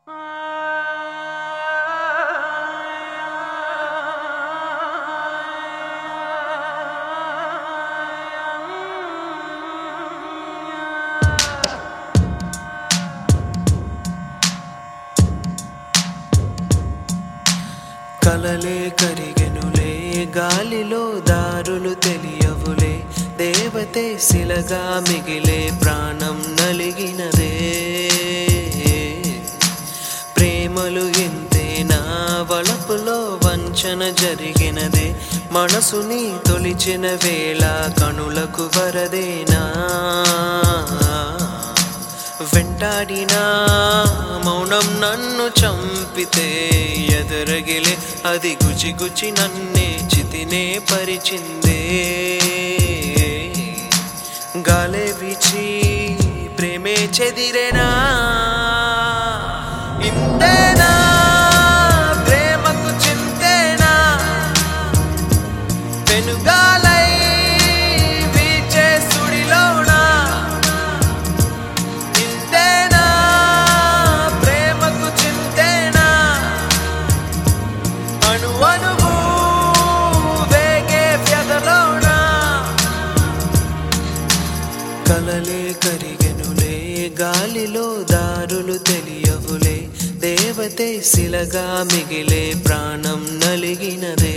కలలే కరిగెనులే గాలిలో దారులు తెలియవులే దేవతే శిలగా మిగిలే ప్రాణం నలిగినదే ప్రేమలు ఎంతేనా వలపులో వంచన జరిగినదే మనసుని తొలిచిన వేళ కనులకు వరదేనా వెంటాడినా మౌనం నన్ను చంపితే ఎదురగిలే అది గుచి గుచి నన్నే చితినే పరిచిందే గాలే విచి ప్రేమే చెదిరేనా ఇంతేనా ప్రేమకు చింతేనా పెనుగాలై వీచే సుడిలోనా ఇంతేనా ప్రేమకు చింతేనా అణు అణువు వేగే వ్యధలోనా కలలే కరిగెనులే గాలిలో దారులు తెలియవులే దేవతే శిలగా మిగిలే ప్రాణం నలిగినదే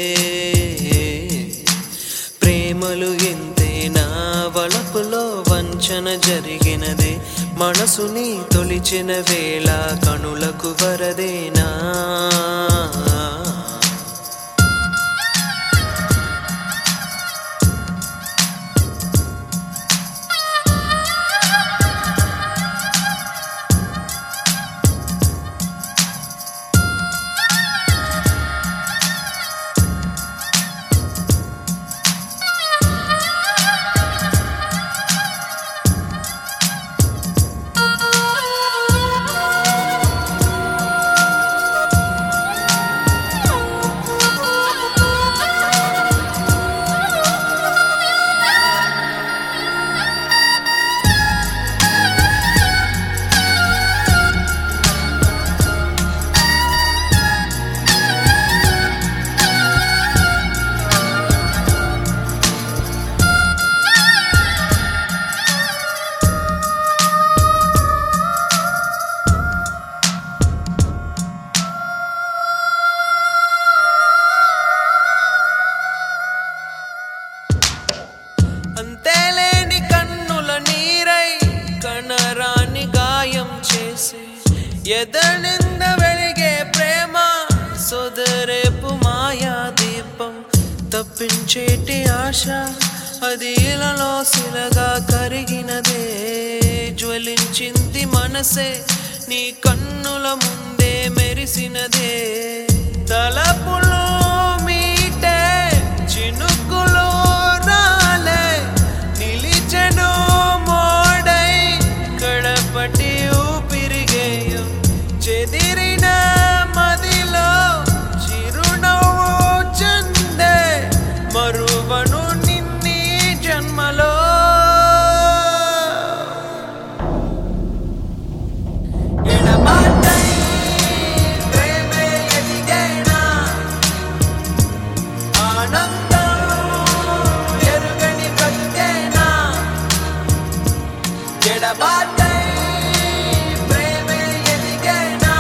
ప్రేమలు ఎంతేనా వలపులో వంచన జరిగినదే మనసుని తొలిచిన వేళ కనులకు వరదేనా అంతేలేని కన్నుల నీరై కనరాని గాయం చేసి ఎదనింద వెలిగే ప్రేమ సోదరేపు మాయా దీపం తప్పించేటి ఆశ అది ఇలలో శిలగా కరిగినదే జ్వలించింది మనసే నీ కన్నుల ముందే మెరిసినదే తలపులో మీటే చినుకులో రాలే నిలిచెను మోడై కడపటి ఊపిరిగేయం చెదిరిన మదిలో చిరునవ్వు చందే మరువను నిన్నీ జన్మలో ఎడబాటై ప్రేమే ఎదిగైనా ఆనందం ఎరుగని భక్తేనా ఎడబాటై ప్రేమే ఎదిగైనా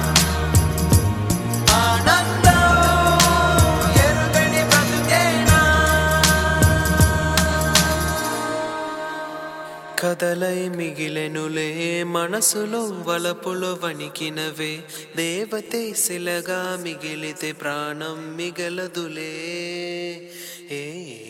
ఆనందం ఎరుగని బ్రతుకేనా కదలై మిగిలెనులే మనసులో వలపులో వణికినవే దేవతే శిలగా మిగిలితే ప్రాణం మిగలదులే ఏ